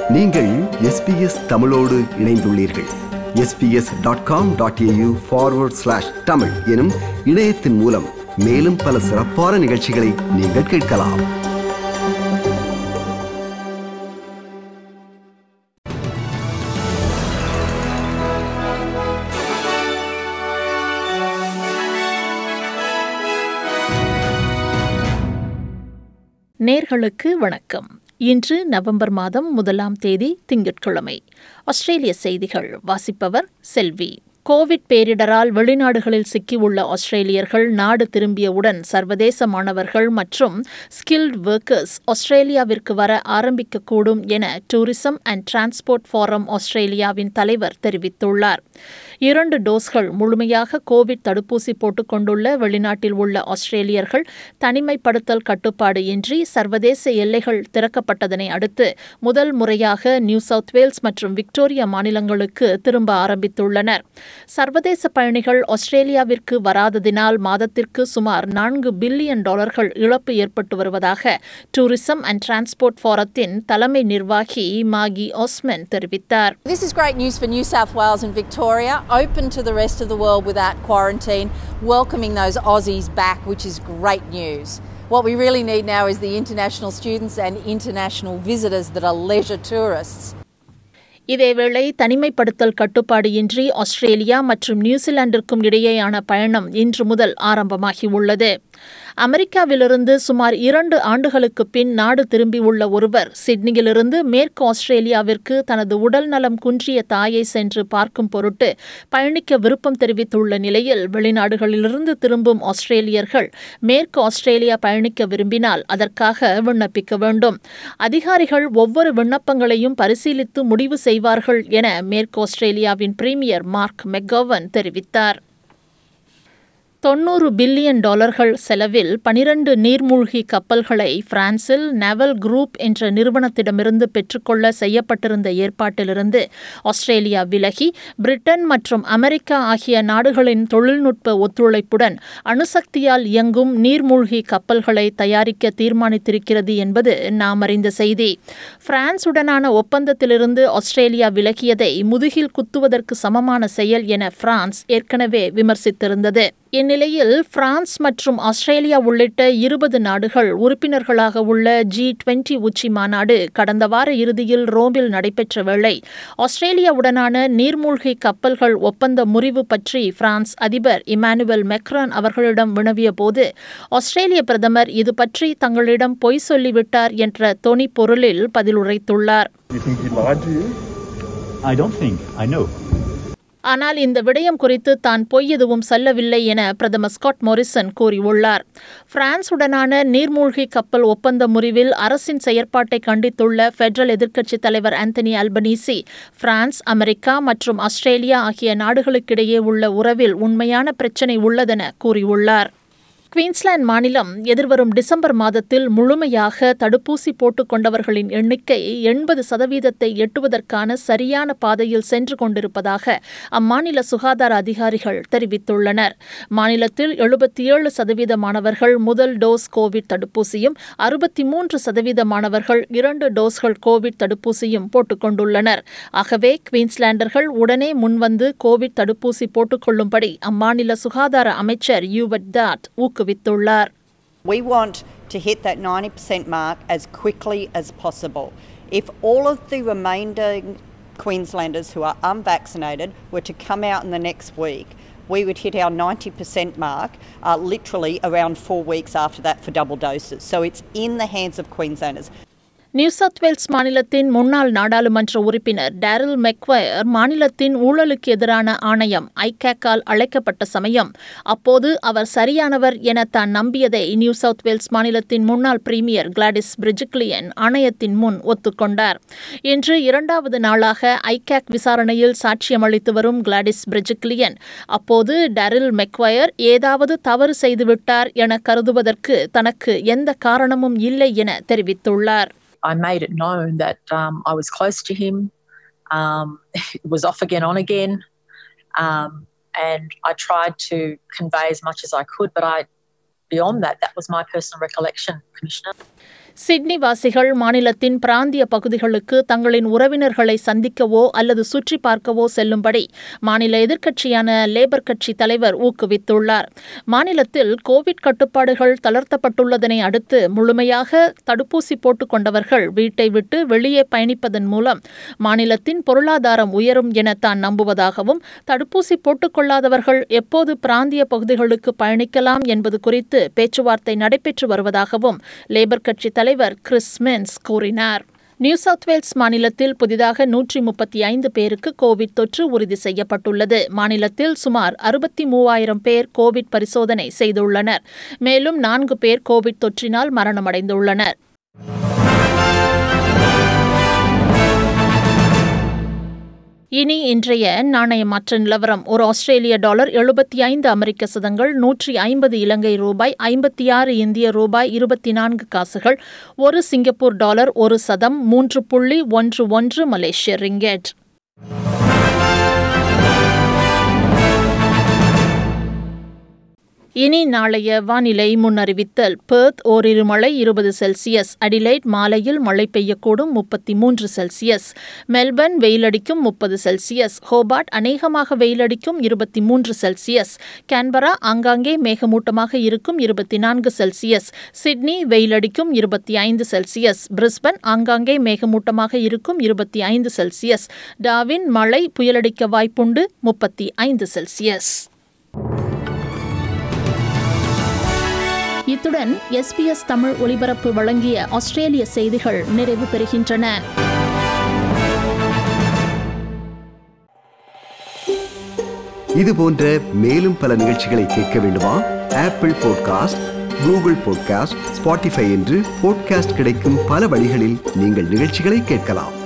நீங்கள் எஸ்பிஎஸ் தமிழோடு இணைந்துள்ளீர்கள் SBS dot com dot AU forward slash Tamil எனும் இணையத்தின் மூலம் மேலும் பல சிறப்பான நிகழ்ச்சிகளை நீங்கள் கேட்கலாம் நேர்களுக்கு வணக்கம் இன்று நவம்பர் மாதம் முதலாம் தேதி திங்கட்கிழமை ஆஸ்திரேலிய செய்திகள் வாசிப்பவர் செல்வி கோவிட் பேரிடரால் வெளிநாடுகளில் சிக்கியுள்ள ஆஸ்திரேலியர்கள் நாடு திரும்பியவுடன் சர்வதேச மாணவர்கள் மற்றும் ஸ்கில்ட் ஒர்க்கர்ஸ் ஆஸ்திரேலியாவிற்கு வர ஆரம்பிக்கக்கூடும் என டூரிசம் அண்ட் டிரான்ஸ்போர்ட் ஃபாரம் ஆஸ்திரேலியாவின் தலைவர் தெரிவித்துள்ளார் இரண்டு டோஸ்கள் முழுமையாக கோவிட் தடுப்பூசி போட்டுக் கொண்டுள்ள வெளிநாட்டில் உள்ள ஆஸ்திரேலியர்கள் தனிமைப்படுத்தல் கட்டுப்பாடு இன்றி சர்வதேச எல்லைகள் திறக்கப்பட்டதனை அடுத்து முதல் முறையாக நியூ சவுத் வேல்ஸ் மற்றும் விக்டோரியா மாநிலங்களுக்கு திரும்ப ஆரம்பித்துள்ளனர் சர்வதேச பயணிகள் ஆஸ்திரேலியாவிற்கு வராததினால் மாதத்திற்கு சுமார் நான்கு பில்லியன் டாலர்கள் இழப்பு ஏற்பட்டு வருவதாக டூரிசம் அண்ட் டிரான்ஸ்போர்ட் ஃபாரத்தின் தலைமை நிர்வாகி மாகி ஆஸ்மென் தெரிவித்தார் This is great news for New South Wales and Victoria, open to the rest of the world without quarantine, welcoming those Aussies back, which is great news. What we really need now is the international students and international visitors that are leisure tourists. இதேவேளை தனிமைப்படுத்தல் கட்டுப்பாடு இன்றி Australia மற்றும் நியூசிலாந்திற்கும் இடையேயான பயணம் இன்று முதல் ஆரம்பமாகியுள்ளது அமெரிக்காவிலிருந்து சுமார் இரண்டு ஆண்டுகளுக்கு பின் நாடு திரும்பியுள்ள ஒருவர் சிட்னியிலிருந்து மேற்கு ஆஸ்திரேலியாவிற்கு தனது உடல் நலம் குன்றிய தாயை சென்று பார்க்கும் பொருட்டு பயணிக்க விருப்பம் தெரிவித்துள்ள நிலையில் வெளிநாடுகளிலிருந்து திரும்பும் ஆஸ்திரேலியர்கள் மேற்கு ஆஸ்திரேலியா பயணிக்க விரும்பினால் அதற்காக விண்ணப்பிக்க வேண்டும் அதிகாரிகள் ஒவ்வொரு விண்ணப்பங்களையும் பரிசீலித்து முடிவு செய்வார்கள் என மேற்கு ஆஸ்திரேலியாவின் பிரீமியர் மார்க் மெக்கோவன் தெரிவித்தார் தொன்னூறு பில்லியன் டாலர்கள் செலவில் பனிரண்டு நீர்மூழ்கி கப்பல்களை பிரான்சில் நெவல் குரூப் என்ற நிறுவனத்திடமிருந்து பெற்றுக்கொள்ள செய்யப்பட்டிருந்த ஏற்பாட்டிலிருந்து ஆஸ்திரேலியா விலகி பிரிட்டன் மற்றும் அமெரிக்கா ஆகிய நாடுகளின் தொழில்நுட்ப ஒத்துழைப்புடன் அணுசக்தியால் இயங்கும் நீர்மூழ்கி கப்பல்களை தயாரிக்க தீர்மானித்திருக்கிறது என்பது நாம் அறிந்த செய்தி பிரான்சுடனான ஒப்பந்தத்திலிருந்து ஆஸ்திரேலியா விலகியதை முதுகில் குத்துவதற்கு சமமான செயல் என பிரான்ஸ் ஏற்கனவே விமர்சித்திருந்தது இந்நிலையில் பிரான்ஸ் மற்றும் ஆஸ்திரேலியா உள்ளிட்ட இருபது நாடுகள் உறுப்பினர்களாக உள்ள ஜி டுவெண்டி உச்சி மாநாடு கடந்த வார இறுதியில் ரோமில் நடைபெற்ற வேளை ஆஸ்திரேலியாவுடனான நீர்மூழ்கி கப்பல்கள் ஒப்பந்த முறிவு பற்றி பிரான்ஸ் அதிபர் இமானுவேல் மெக்ரான் அவர்களிடம் வினவிய போது ஆஸ்திரேலிய பிரதமர் இது பற்றி தங்களிடம் பொய் சொல்லிவிட்டார் என்ற தொனி பொருளில் பதிலுரைத்துள்ளார் You think he lied to you? I don't think. I know. ஆனால் இந்த விடயம் குறித்து தான் பொய் எதுவும் சொல்லவில்லை என பிரதமர் ஸ்காட் மோரிசன் கூறியுள்ளார் பிரான்சுடனான நீர்மூழ்கி கப்பல் ஒப்பந்த முறிவில் அரசின் செயற்பாட்டை கண்டித்துள்ள பெடரல் எதிர்க்கட்சித் தலைவர் ஆந்தனி அல்பனீசி பிரான்ஸ் அமெரிக்கா மற்றும் ஆஸ்திரேலியா ஆகிய நாடுகளுக்கிடையே உள்ள உறவில் உண்மையான பிரச்சினை உள்ளதென கூறியுள்ளார் குயின்ஸ்லாந்து மாநிலம் எதிர்வரும் டிசம்பர் மாதத்தில் முழுமையாக தடுப்பூசி போட்டுக் கொண்டவர்களின் எண்ணிக்கை எண்பது சதவீதத்தை எட்டுவதற்கான சரியான பாதையில் சென்று கொண்டிருப்பதாக அம்மாநில சுகாதார அதிகாரிகள் தெரிவித்துள்ளனர் மாநிலத்தில் எழுபத்தி ஏழு சதவீத மாணவர்கள் முதல் டோஸ் கோவிட் தடுப்பூசியும் அறுபத்தி மூன்று சதவீத மாணவர்கள் இரண்டு டோஸ்கள் கோவிட் தடுப்பூசியும் போட்டுக் கொண்டுள்ளனர் ஆகவே குயின்ஸ்லாண்டர்கள் உடனே முன்வந்து கோவிட் தடுப்பூசி போட்டுக்கொள்ளும்படி அம்மாநில சுகாதார அமைச்சர் யூவட் தாட் ஊக்குவித்துள்ளார் We want to hit that 90% mark as quickly as possible. If all of the remaining Queenslanders who are unvaccinated were to come out in the next week, we would hit our 90% mark uh, literally around four weeks after that for double doses. So it's in the hands of Queenslanders. New South Wales மாநிலத்தின் முன்னாள் நாடாளுமன்ற உறுப்பினர் Daryl Maguire மாநிலத்தின் ஊழலுக்கு எதிரான ஆணையம் ஐகேக்கால் அழைக்கப்பட்ட சமயம் அப்போது அவர் சரியானவர் என தான் நம்பியதை நியூ சவுத் வேல்ஸ் மாநிலத்தின் முன்னாள் பிரீமியர் கிளாடிஸ் பிரிஜிக்லியன் ஆணையத்தின் முன் ஒத்துக்கொண்டார் இன்று இரண்டாவது நாளாக ஐகேக் விசாரணையில் சாட்சியமளித்து வரும் கிளாடிஸ் பிரிஜிக்லியன் அப்போது டேரில் மெக்வயர் ஏதாவது தவறு செய்துவிட்டார் என கருதுவதற்கு தனக்கு எந்த காரணமும் இல்லை என தெரிவித்துள்ளார் I made it known that um, I was close to him. Um, it was off again, on again. Um, and I tried to convey as much as I could, but I, beyond that, that was my personal recollection, Commissioner. Sydney வாசிகள் மாநிலத்தின் பிராந்திய பகுதிகளுக்கு தங்களின் உறவினர்களை சந்திக்கவோ அல்லது சுற்றி பார்க்கவோ செல்லும்படி மாநில எதிர்க்கட்சியான லேபர் கட்சி தலைவர் ஊக்குவித்துள்ளார் மாநிலத்தில் கோவிட் கட்டுப்பாடுகள் தளர்த்தப்பட்டுள்ளதனை அடுத்து முழுமையாக தடுப்பூசி போட்டுக் கொண்டவர்கள் வீட்டை விட்டு வெளியே பயணிப்பதன் மூலம் மாநிலத்தின் பொருளாதாரம் உயரும் என தான் நம்புவதாகவும் தடுப்பூசி போட்டுக்கொள்ளாதவர்கள் எப்போது பிராந்திய பகுதிகளுக்கு பயணிக்கலாம் என்பது குறித்து பேச்சுவார்த்தை நடைபெற்று வருவதாகவும் லேபர் கட்சி தலைவர் கிறிஸ் மென்ஸ் கூறினார் நியூ சவுத் வேல்ஸ் மாநிலத்தில் புதிதாக நூற்றி முப்பத்தி ஐந்து பேருக்கு கோவிட் தொற்று உறுதி செய்யப்பட்டுள்ளது மாநிலத்தில் சுமார் அறுபத்தி மூவாயிரம் பேர் கோவிட் பரிசோதனை செய்துள்ளனர் மேலும் நான்கு பேர் கோவிட் தொற்றினால் மரணமடைந்துள்ளனர் இனி இன்றைய நாணய மாற்ற நிலவரம் ஒரு ஆஸ்திரேலிய டாலர் எழுபத்தி ஐந்து அமெரிக்க சதங்கள் நூற்றி ஐம்பது இலங்கை ரூபாய் ஐம்பத்தி ஆறு இந்திய ரூபாய் இருபத்தி நான்கு காசுகள் ஒரு சிங்கப்பூர் டாலர் ஒரு சதம் மூன்று புள்ளி ஒன்று ஒன்று மலேசிய ரிங்கெட் இனி நாளைய வானிலை முன்னறிவித்தல் பெர்த் ஓரிரு மழை இருபது செல்சியஸ் அடிலைட் மாலையில் மழை பெய்யக்கூடும் முப்பத்தி மூன்று செல்சியஸ் மெல்பர்ன் வெயிலடிக்கும் முப்பது செல்சியஸ் ஹோபார்ட் அநேகமாக வெயிலடிக்கும் இருபத்தி மூன்று செல்சியஸ் கேன்பரா ஆங்காங்கே மேகமூட்டமாக இருக்கும் இருபத்தி நான்கு செல்சியஸ் சிட்னி வெயிலடிக்கும் இருபத்தி ஐந்து செல்சியஸ் பிரிஸ்பன் ஆங்காங்கே மேகமூட்டமாக இருக்கும் இருபத்தி ஐந்து செல்சியஸ் டாவின் மழை புயலடிக்க வாய்ப்புண்டு முப்பத்தி ஐந்து செல்சியஸ் இத்துடன் எஸ்பிஎஸ் தமிழ் ஒலிபரப்பு வழங்கிய ஆஸ்திரேலிய செய்திகள் நிறைவு பெறுகின்றன இது போன்ற மேலும் பல நிகழ்ச்சிகளை கேட்க வேண்டுமா Apple podcast Google podcast Spotify என்று பாட்காஸ்ட் கிடைக்கும் பல வழிகளில் நீங்கள் நிகழ்ச்சிகளை கேட்கலாம்